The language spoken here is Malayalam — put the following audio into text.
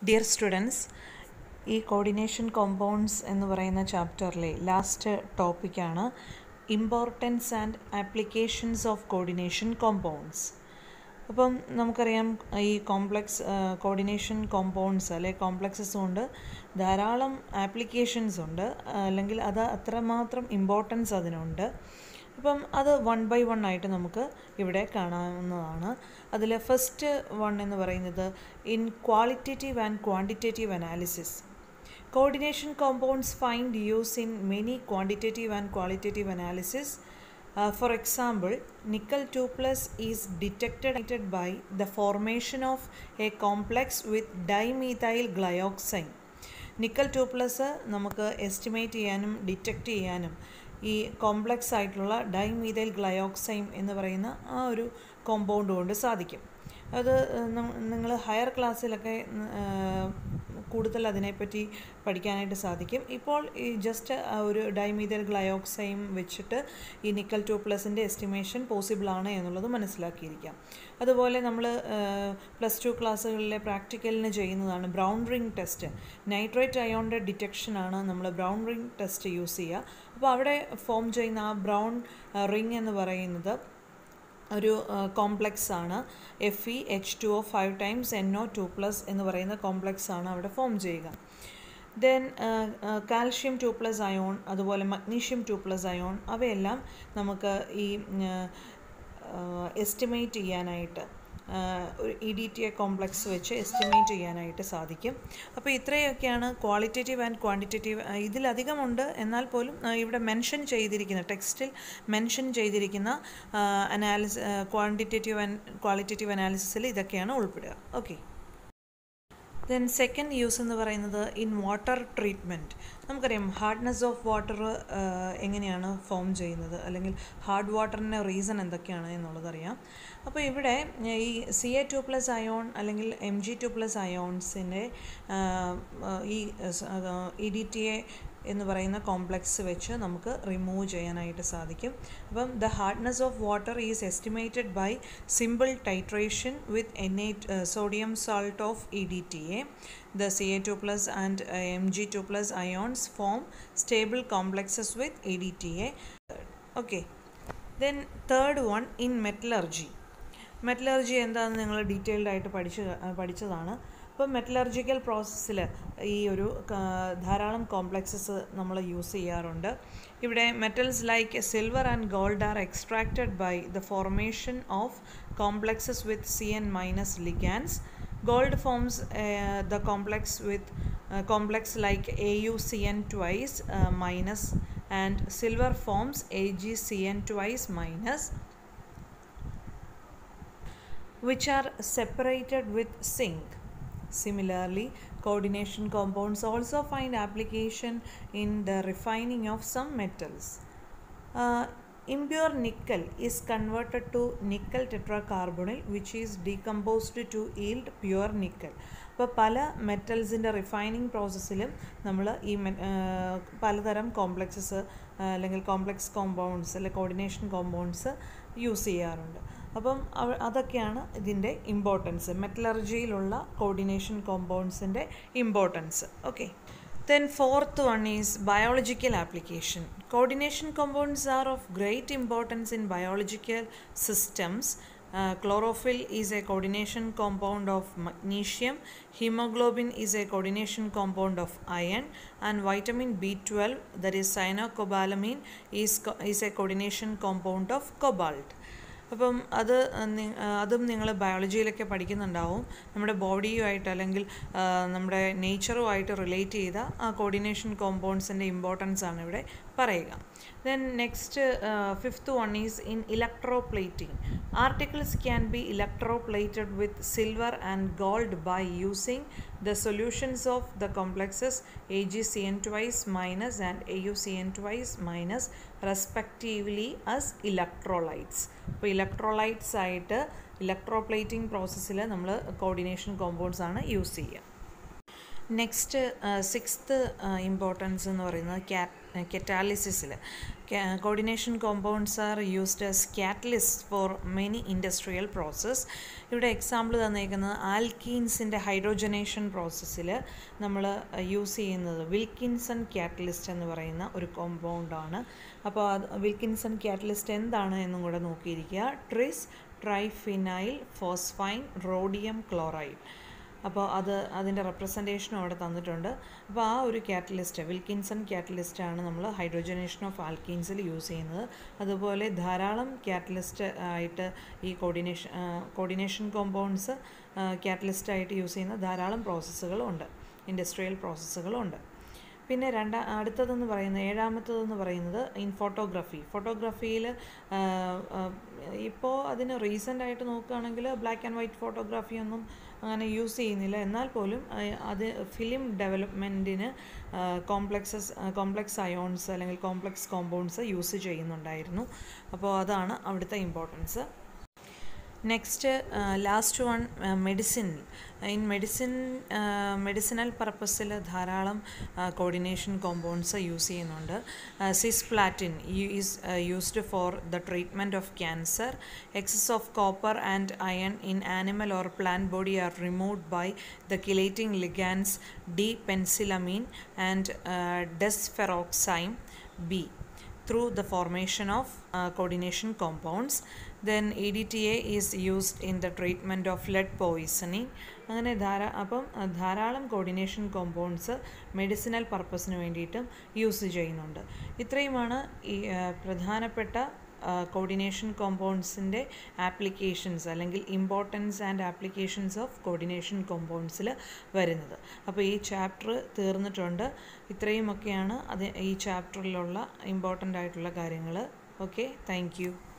ഡിയർ സ്റ്റുഡൻസ് ഈ കോർഡിനേഷൻ കോമ്പൗണ്ട്സ് എന്ന് പറയുന്ന ചാപ്റ്ററിലെ ലാസ്റ്റ് ടോപ്പിക്കാണ് importance and applications of coordination compounds അപ്പം നമുക്കറിയാം ഈ കോംപ്ലക്സ് കോർഡിനേഷൻ കോമ്പൗണ്ട്സ് അല്ലെ കോംപ്ലക്സസ് കൊണ്ട് ധാരാളം ആപ്ലിക്കേഷൻസ് ഉണ്ട് അല്ലെങ്കിൽ അത് അത്രമാത്രം ഇമ്പോർട്ടൻസ് അതിനുണ്ട് അപ്പം അത് വൺ ബൈ വൺ ആയിട്ട് നമുക്ക് ഇവിടെ കാണാവുന്നതാണ് അതിൽ ഫസ്റ്റ് വൺ എന്ന് പറയുന്നത് in qualitative and quantitative analysis coordination compounds find use in many quantitative and qualitative analysis for example nickel two plus is detected by the formation of a complex with dimethyl glyoxime nickel two plus നമുക്ക് എസ്റ്റിമേറ്റ് ചെയ്യാനും ഡിറ്റക്റ്റ് ചെയ്യാനും ഈ കോംപ്ലക്സ് ആയിട്ടുള്ള ഡൈമീതൈൽ ഗ്ലയോക്സൈം എന്ന് പറയുന്ന ആ ഒരു കോമ്പൗണ്ട് കൊണ്ട് സാധിക്കും അത് നിങ്ങൾ ഹയർ ക്ലാസ്സിലൊക്കെ കൂടുതൽ അതിനെപ്പറ്റി പഠിക്കാനായിട്ട് സാധിക്കും ഇപ്പോൾ ഈ ജസ്റ്റ് ഒരു ഡൈമീതൽ ഗ്ലയോക്സൈം വെച്ചിട്ട് ഈ നിക്കൽ ടു പ്ലസിൻ്റെ എസ്റ്റിമേഷൻ പോസിബിൾ ആണ് എന്നുള്ളത് മനസ്സിലാക്കിയിരിക്കാം അതുപോലെ നമ്മൾ പ്ലസ് ടു ക്ലാസ്സുകളിലെ പ്രാക്ടിക്കലിന് ചെയ്യുന്നതാണ് ബ്രൗൺ റിംഗ് ടെസ്റ്റ് നൈട്രേറ്റ് അയോണിൻ്റെ ഡിറ്റക്ഷനാണ് നമ്മൾ ബ്രൗൺ റിംഗ് ടെസ്റ്റ് യൂസ് ചെയ്യുക അപ്പോൾ അവിടെ ഫോം ചെയ്യുന്ന ആ ബ്രൗൺ റിംഗ് എന്ന് പറയുന്നത് ഒരു കോംപ്ലക്സ് ആണ് F E H two O five times N O two plus എന്ന് പറയുന്ന കോംപ്ലക്സ് ആണ് അവിടെ ഫോം ചെയ്യുക then calcium two plus ion അതുപോലെ മഗ്നീഷ്യം ടു പ്ലസ് അയോൺ അവയെല്ലാം നമുക്ക് ഈ എസ്റ്റിമേറ്റ് ചെയ്യാനായിട്ട് ഒരു E D T A complex വെച്ച് എസ്റ്റിമേറ്റ് ചെയ്യാനായിട്ട് സാധിക്കും അപ്പോൾ ഇത്രയൊക്കെയാണ് ക്വാളിറ്റേറ്റീവ് ആൻഡ് ക്വാണ്ടിറ്റേറ്റീവ് ഇതിലധികമുണ്ട് എന്നാൽ പോലും ഇവിടെ മെൻഷൻ ചെയ്തിരിക്കുന്ന ടെക്സ്റ്റിൽ മെൻഷൻ ചെയ്തിരിക്കുന്ന അനാലിസ് ക്വാണ്ടിറ്റേറ്റീവ് ആൻഡ് ക്വാളിറ്റേറ്റീവ് അനാലിസിസിൽ ഇതൊക്കെയാണ് ഉൾപ്പെടുക ഓക്കെ ദെൻ സെക്കൻഡ് യൂസ് എന്ന് പറയുന്നത് ഇൻ വാട്ടർ ട്രീറ്റ്മെൻറ്റ് നമുക്കറിയാം ഹാർഡ്നെസ് ഓഫ് വാട്ടർ എങ്ങനെയാണ് ഫോം ചെയ്യുന്നത് അല്ലെങ്കിൽ ഹാർഡ് വാട്ടറിൻ്റെ റീസൺ എന്തൊക്കെയാണ് എന്നുള്ളതറിയാം അപ്പോൾ ഇവിടെ ഈ C A two plus ion അല്ലെങ്കിൽ എം ജി ടു പ്ലസ് അയോൺസിൻ്റെ ഈ ഇ ഡി ടി എ എന്ന് പറയുന്ന കോംപ്ലക്സ് വെച്ച് നമുക്ക് റിമൂവ് ചെയ്യാനായിട്ട് സാധിക്കും അപ്പം the hardness of water is estimated by simple titration with N eight sodium salt of E D T A the Ca2 plus and uh, Mg2 plus ions form stable complexes with ADTA. Okay. Then third one in metallurgy. Metallurgy എന്താണെന്ന് നിങ്ങൾ ഡീറ്റെയിൽഡ് ആയിട്ട് പഠിച്ച് പഠിച്ചതാണ് അപ്പോൾ മെറ്റലർജിക്കൽ പ്രോസസ്സിൽ ഈ ഒരു ധാരാളം കോംപ്ലക്സസ് നമ്മൾ യൂസ് ചെയ്യാറുണ്ട് ഇവിടെ metals like silver and gold are extracted by the formation of complexes with C N minus ligands gold forms uh, the complex with uh, complex like AuCN twice uh, minus and silver forms AgCN twice minus which are separated with zinc. Similarly, coordination compounds also find application in the refining of some metals. impure nickel is converted to nickel tetracarbonyl which is decomposed to yield pure nickel അപ്പോൾ പല മെറ്റൽസിൻ്റെ റിഫൈനിങ് പ്രോസസ്സിലും നമ്മൾ ഈ പലതരം കോംപ്ലക്സസ് അല്ലെങ്കിൽ കോംപ്ലക്സ് കോമ്പൗണ്ട്സ് അല്ലെങ്കിൽ കോർഡിനേഷൻ കോമ്പൗണ്ട്സ് യൂസ് ചെയ്യാറുണ്ട് അപ്പം അതൊക്കെയാണ് ഇതിൻ്റെ ഇമ്പോർട്ടൻസ് മെറ്റലർജിയിലുള്ള കോർഡിനേഷൻ കോമ്പൗണ്ട്സിൻ്റെ importance okay Then fourth one is biological application. Coordination compounds are of great importance in biological systems. Uh, chlorophyll is a coordination compound of magnesium, hemoglobin is a coordination compound of iron, and vitamin B12, that is cyanocobalamin, is, is a coordination compound of cobalt. അപ്പം അത് അതും നിങ്ങൾ ബയോളജിയിലൊക്കെ പഠിക്കുന്നുണ്ടാവും നമ്മുടെ ബോഡിയുമായിട്ട് അല്ലെങ്കിൽ നമ്മുടെ നേച്ചറുമായിട്ട് റിലേറ്റ് ചെയ്ത ആ കോർഡിനേഷൻ കോമ്പൗണ്ട്സിൻ്റെ ഇമ്പോർട്ടൻസ് ആണ് ഇവിടെ പറയുക then next fifth one is in electroplating articles can be electroplated with silver and gold by using the solutions of the complexes AgCN twice minus and AuCN twice minus respectively as electrolytes. അപ്പോൾ ഇലക്ട്രോലൈറ്റ്സ് ആയിട്ട് ഇലക്ട്രോപ്ലേറ്റിംഗ് പ്രോസസ്സിൽ നമ്മൾ കോർഡിനേഷൻ കോമ്പൗണ്ട്സ് ആണ് യൂസ് ചെയ്യുക നെക്സ്റ്റ് സിക്സ്ത് ഇമ്പോർട്ടൻസ് എന്ന് പറയുന്നത് ക്യാ കെറ്റാലിസിസിൽ coordination compounds are used as catalyst for many industrial process ഇവിടെ എക്സാമ്പിൾ തന്നേക്കുന്നത് ആൽക്കീൻസിൻ്റെ ഹൈഡ്രോജനേഷൻ പ്രോസസ്സിൽ നമ്മൾ യൂസ് ചെയ്യുന്നത് വിൽക്കിൻസൺ കാറ്റലിസ്റ്റ് എന്ന് പറയുന്ന ഒരു കോമ്പൗണ്ടാണ് അപ്പോൾ അത് വിൽക്കിൻസൺ കാറ്റലിസ്റ്റ് എന്താണ് എന്നും കൂടെ നോക്കിയിരിക്കുക tris triphenyl phosphine rhodium chloride അപ്പോൾ അത് അതിൻ്റെ റെപ്രസെൻറ്റേഷനും അവിടെ തന്നിട്ടുണ്ട് അപ്പോൾ ആ ഒരു കാറ്റലിസ്റ്റ് വിൽക്കിൻസൺ കാറ്റലിസ്റ്റാണ് നമ്മൾ ഹൈഡ്രോജനേഷൻ ഓഫ് ആൽക്കീൻസിൽ യൂസ് ചെയ്യുന്നത് അതുപോലെ ധാരാളം കാറ്റലിസ്റ്റ് ആയിട്ട് ഈ കോർഡിനേഷൻ കോർഡിനേഷൻ കോമ്പൗണ്ട്സ് കാറ്റലിസ്റ്റായിട്ട് യൂസ് ചെയ്യുന്ന ധാരാളം പ്രോസസ്സുകളുണ്ട് ഇൻഡസ്ട്രിയൽ പ്രോസസ്സുകളുണ്ട് പിന്നെ രണ്ടാ അടുത്തതെന്ന് പറയുന്നത് ഏഴാമത്തതെന്ന് പറയുന്നത് ഇൻ ഫോട്ടോഗ്രാഫി ഫോട്ടോഗ്രാഫിയിൽ ഇപ്പോൾ അതിന് റീസെൻ്റ് ആയിട്ട് നോക്കുകയാണെങ്കിൽ ബ്ലാക്ക് ആൻഡ് വൈറ്റ് ഫോട്ടോഗ്രാഫി ഒന്നും അങ്ങനെ യൂസ് ചെയ്യുന്നില്ല എന്നാൽ പോലും അത് ഫിലിം ഡെവലപ്മെൻറ്റിന് കോംപ്ലക്സസ് കോംപ്ലക്സ് അയോൺസ് അല്ലെങ്കിൽ കോംപ്ലക്സ് കോമ്പൗണ്ട്സ് യൂസ് ചെയ്യുന്നുണ്ടായിരുന്നു അപ്പോൾ അതാണ് അവിടുത്തെ importance next last one medicine in medicine medicinal പർപ്പസിൽ ധാരാളം കോർഡിനേഷൻ കോമ്പൗണ്ട്സ് യൂസ് ചെയ്യുന്നുണ്ട് cisplatin is used for the treatment of cancer excess of copper and iron in animal or plant body are removed by the chelating ligands D penicillamine and desferrioxime B through the formation of uh, coordination compounds. Then EDTA is used in the treatment of lead poisoning. അങ്ങനെ ധാരാ അപ്പം ധാരാളം കോർഡിനേഷൻ കോമ്പൗണ്ട്സ് മെഡിസിനൽ പർപ്പസിന് വേണ്ടിയിട്ടും യൂസ് ചെയ്യുന്നുണ്ട് ഇത്രയുമാണ് ഈ പ്രധാനപ്പെട്ട കോർഡിനേഷൻ കോമ്പൗണ്ട്സിൻ്റെ ആപ്ലിക്കേഷൻസ് അല്ലെങ്കിൽ importance and applications of coordination കോമ്പൗണ്ട്സിൽ വരുന്നത് അപ്പോൾ ഈ ചാപ്റ്റർ തീർന്നിട്ടുണ്ട് ഇത്രയുമൊക്കെയാണ് അത് ഈ ചാപ്റ്ററിലുള്ള ഇമ്പോർട്ടൻ്റ് ആയിട്ടുള്ള കാര്യങ്ങൾ ഓക്കെ താങ്ക്